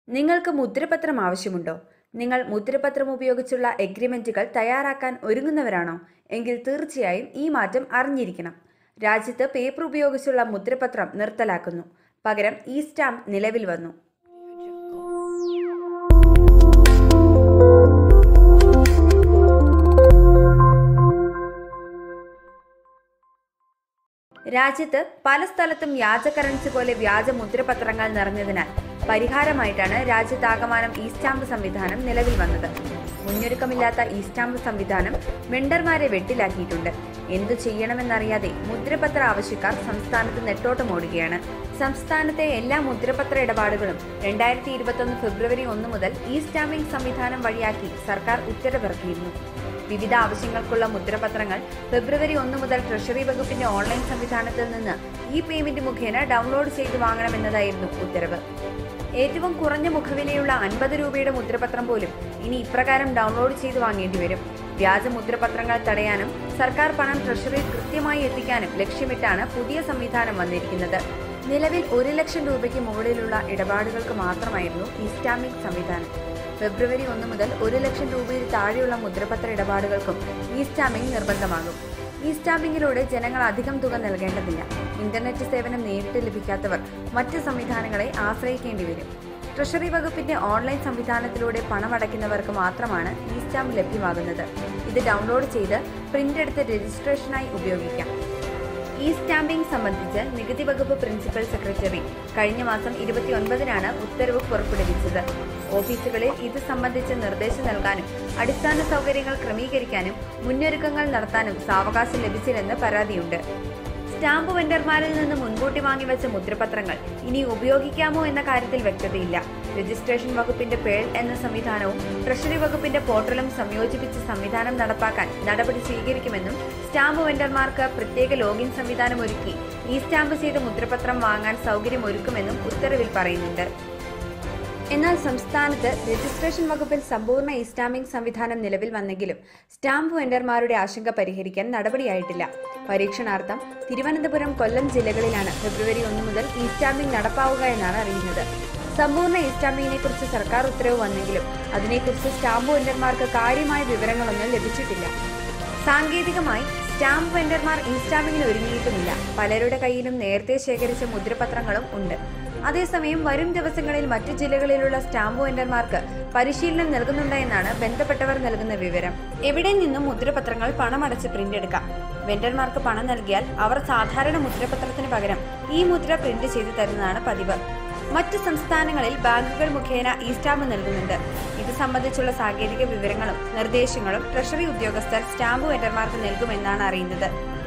നിങ്ങൾക്ക് മുദ്രപത്രം ആവശ്യമുണ്ടോ നിങ്ങൾ മുദ്രപത്രം ഉപയോഗിച്ചുള്ള എഗ്രിമെന്റുകൾ തയ്യാറാക്കാൻ ഒരുങ്ങുന്നവരാണോ എങ്കിൽ തീർച്ചയായും ഈ മാറ്റം അറിഞ്ഞിരിക്കണം രാജ്യത്ത് പേപ്പർ ഉപയോഗിച്ചുള്ള മുദ്രപത്രം നിർത്തലാക്കുന്നു പകരം ഈ സ്റ്റാമ്പ് നിലവിൽ വന്നു രാജ്യത്ത് പല സ്ഥലത്തും വ്യാജ കറൻസി പോലെ വ്യാജ മുദ്രപത്രങ്ങൾ നിറഞ്ഞതിനാൽ പരിഹാരമായിട്ടാണ് രാജ്യത്താകമാനം ഈ സ്റ്റാമ്പ് സംവിധാനം നിലവിൽ വന്നത് മുന്നൊരുക്കമില്ലാത്ത ഈ സ്റ്റാമ്പ് സംവിധാനം വെണ്ടർമാരെ വെട്ടിലാക്കിയിട്ടുണ്ട് എന്തു ചെയ്യണമെന്നറിയാതെ മുദ്രപത്ര ആവശ്യക്കാർ സംസ്ഥാനത്ത് നെട്ടോട്ടമോടുകയാണ് സംസ്ഥാനത്തെ എല്ലാ മുദ്രപത്ര ഇടപാടുകളും രണ്ടായിരത്തി ഇരുപത്തൊന്ന് ഫെബ്രുവരി ഒന്ന് മുതൽ ഈ സ്റ്റാമ്പിംഗ് സംവിധാനം വഴിയാക്കി സർക്കാർ ഉത്തരവിറക്കിയിരുന്നു വിവിധ ആവശ്യങ്ങൾക്കുള്ള മുദ്രപത്രങ്ങൾ ഫെബ്രുവരി ഒന്ന് മുതൽ ട്രഷറി വകുപ്പിന്റെ ഓൺലൈൻ സംവിധാനത്തിൽ നിന്ന് ഈ പേയ്മെന്റ് മുഖേന ഡൗൺലോഡ് ചെയ്ത് വാങ്ങണമെന്നതായിരുന്നു ഉത്തരവ് ഏറ്റവും കുറഞ്ഞ മുഖവിലയുള്ള അൻപത് രൂപയുടെ മുദ്രപത്രം പോലും ഇനി ഇപ്രകാരം ഡൗൺലോഡ് ചെയ്ത് വാങ്ങേണ്ടി വരും വ്യാജ മുദ്രപത്രങ്ങൾ തടയാനും സർക്കാർ പണം ട്രഷറിയിൽ കൃത്യമായി എത്തിക്കാനും ലക്ഷ്യമിട്ടാണ് പുതിയ സംവിധാനം വന്നിരിക്കുന്നത് നിലവിൽ ഒരു ലക്ഷം രൂപയ്ക്ക് മുകളിലുള്ള ഇടപാടുകൾക്ക് മാത്രമായിരുന്നു ഈ സ്റ്റാമ്പിംഗ് സംവിധാനം ഫെബ്രുവരി ഒന്ന് മുതൽ ഒരു ലക്ഷം രൂപയിൽ താഴെയുള്ള മുദ്രപത്ര ഇടപാടുകൾക്കും ഈ സ്റ്റാമ്പിംഗ് നിർബന്ധമാകും ഈ സ്റ്റാമ്പിങ്ങിലൂടെ ജനങ്ങൾ അധികം തുക നൽകേണ്ടതില്ല ഇന്റർനെറ്റ് സേവനം നേരിട്ട് ലഭിക്കാത്തവർ മറ്റ് സംവിധാനങ്ങളെ ആശ്രയിക്കേണ്ടി വരും ട്രഷറി വകുപ്പിന്റെ ഓൺലൈൻ സംവിധാനത്തിലൂടെ പണമടയ്ക്കുന്നവർക്ക് മാത്രമാണ് ഈ സ്റ്റാമ്പ് ലഭ്യമാകുന്നത് ഇത് ഡൗൺലോഡ് ചെയ്ത് പ്രിന്റ് എടുത്ത് രജിസ്ട്രേഷനായി ഉപയോഗിക്കാം ഈ സ്റ്റാമ്പിംഗ് സംബന്ധിച്ച് നികുതി വകുപ്പ് പ്രിൻസിപ്പൽ സെക്രട്ടറി കഴിഞ്ഞ മാസം ഇരുപത്തിയൊൻപതിനാണ് ഉത്തരവ് പുറപ്പെടുവിച്ചത് ഓഫീസുകളിൽ ഇത് സംബന്ധിച്ച് നിർദ്ദേശം നൽകാനും അടിസ്ഥാന സൗകര്യങ്ങൾ ക്രമീകരിക്കാനും മുന്നൊരുക്കങ്ങൾ നടത്താനും സാവകാശം ലഭിച്ചില്ലെന്ന് പരാതിയുണ്ട് സ്റ്റാമ്പ് വെണ്ടർമാരിൽ നിന്ന് മുൻകൂട്ടി വാങ്ങിവെച്ച മുദ്രപത്രങ്ങൾ ഇനി ഉപയോഗിക്കാമോ എന്ന കാര്യത്തിൽ വ്യക്തതയില്ല രജിസ്ട്രേഷൻ വകുപ്പിന്റെ പേൾ എന്ന സംവിധാനവും ട്രഷറി വകുപ്പിന്റെ പോർട്ടലും സംയോജിപ്പിച്ച് സംവിധാനം നടപ്പാക്കാൻ നടപടി സ്വീകരിക്കുമെന്നും സ്റ്റാമ്പ് വെണ്ടർമാർക്ക് പ്രത്യേക ലോഗിൻ സംവിധാനം ഒരുക്കി ഈ സ്റ്റാമ്പ് ചെയ്ത മുദ്രപത്രം വാങ്ങാൻ സൗകര്യം ഒരുക്കുമെന്നും ഉത്തരവിൽ പറയുന്നുണ്ട് എന്നാൽ സംസ്ഥാനത്ത് രജിസ്ട്രേഷൻ വകുപ്പിൽ സമ്പൂർണ്ണ ഇ സ്റ്റാമ്പിംഗ് സംവിധാനം നിലവിൽ വന്നെങ്കിലും സ്റ്റാമ്പ് വെണ്ടർമാരുടെ ആശങ്ക പരിഹരിക്കാൻ നടപടിയായിട്ടില്ല പരീക്ഷണാർത്ഥം തിരുവനന്തപുരം കൊല്ലം ജില്ലകളിലാണ് ഫെബ്രുവരി ഒന്ന് മുതൽ ഇ സ്റ്റാമ്പിംഗ് നടപ്പാവുക എന്നാണ് അറിയുന്നത് സമ്പൂർണ്ണ ഇ സ്റ്റാമ്പിങ്ങിനെ കുറിച്ച് സർക്കാർ ഉത്തരവ് വന്നെങ്കിലും അതിനെക്കുറിച്ച് സ്റ്റാമ്പ് വെണ്ടർമാർക്ക് കാര്യമായ വിവരങ്ങളൊന്നും ലഭിച്ചിട്ടില്ല സാങ്കേതികമായി സ്റ്റാമ്പ് വെണ്ടർമാർ ഇ സ്റ്റാമ്പിങ്ങിന് ഒരുങ്ങിയിട്ടുമില്ല പലരുടെ കയ്യിലും നേരത്തെ ശേഖരിച്ച മുദ്രപത്രങ്ങളും ഉണ്ട് അതേസമയം വരും ദിവസങ്ങളിൽ മറ്റു ജില്ലകളിലുള്ള സ്റ്റാമ്പ് വെണ്ടർമാർക്ക് പരിശീലനം നൽകുന്നുണ്ട് എന്നാണ് ബന്ധപ്പെട്ടവർ നൽകുന്ന വിവരം എവിടെ നിന്നും മുദ്രപത്രങ്ങൾ പണമടച്ച് പ്രിന്റ് എടുക്കാം വെണ്ടർമാർക്ക് പണം നൽകിയാൽ അവർ സാധാരണ മുദ്രപത്രത്തിന് പകരം ഈ മുദ്ര പ്രിന്റ് ചെയ്തു തരുന്നതാണ് പതിവ് മറ്റ് സംസ്ഥാനങ്ങളിൽ ബാങ്കുകൾ മുഖേന ഈ സ്റ്റാമ്പ് നൽകുന്നുണ്ട് ഇത് സംബന്ധിച്ചുള്ള സാങ്കേതിക വിവരങ്ങളും നിർദ്ദേശങ്ങളും ട്രഷറി ഉദ്യോഗസ്ഥർ സ്റ്റാമ്പ് വെണ്ടർമാർക്ക് നൽകുമെന്നാണ് അറിയുന്നത്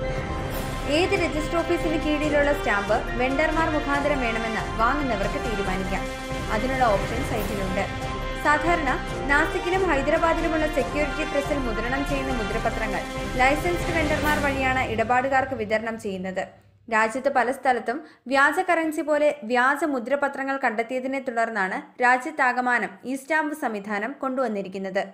ഏത് രജിസ്റ്റർ ഓഫീസിന് കീഴിലുള്ള സ്റ്റാമ്പ് വെണ്ടർമാർ മുഖാന്തരം വേണമെന്ന് വാങ്ങുന്നവർക്ക് തീരുമാനിക്കാം അതിനുള്ള ഓപ്ഷൻ സൈറ്റിലുണ്ട് സാധാരണ നാസിക്കിലും ഹൈദരാബാദിലുമുള്ള സെക്യൂരിറ്റി പ്രസിൽ മുദ്രണം ചെയ്യുന്ന മുദ്രപത്രങ്ങൾ ലൈസൻസ്ഡ് വെണ്ടർമാർ വഴിയാണ് ഇടപാടുകാർക്ക് വിതരണം ചെയ്യുന്നത് രാജ്യത്ത് പല സ്ഥലത്തും വ്യാജ കറൻസി പോലെ വ്യാജ മുദ്രപത്രങ്ങൾ കണ്ടെത്തിയതിനെ തുടർന്നാണ് രാജ്യത്താകമാനം ഈ സ്റ്റാമ്പ് സംവിധാനം കൊണ്ടുവന്നിരിക്കുന്നത്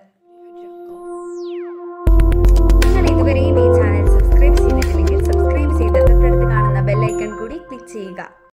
നിങ്ങൾ ഇതുവരെയും ഈ ചാനൽ സബ്സ്ക്രൈബ് ചെയ്തിട്ടില്ലെങ്കിൽ സബ്സ്ക്രൈബ് ചെയ്ത് തൊട്ടടുത്ത് കാണുന്ന ബെല്ലൈക്കൺ കൂടി ക്ലിക്ക് ചെയ്യുക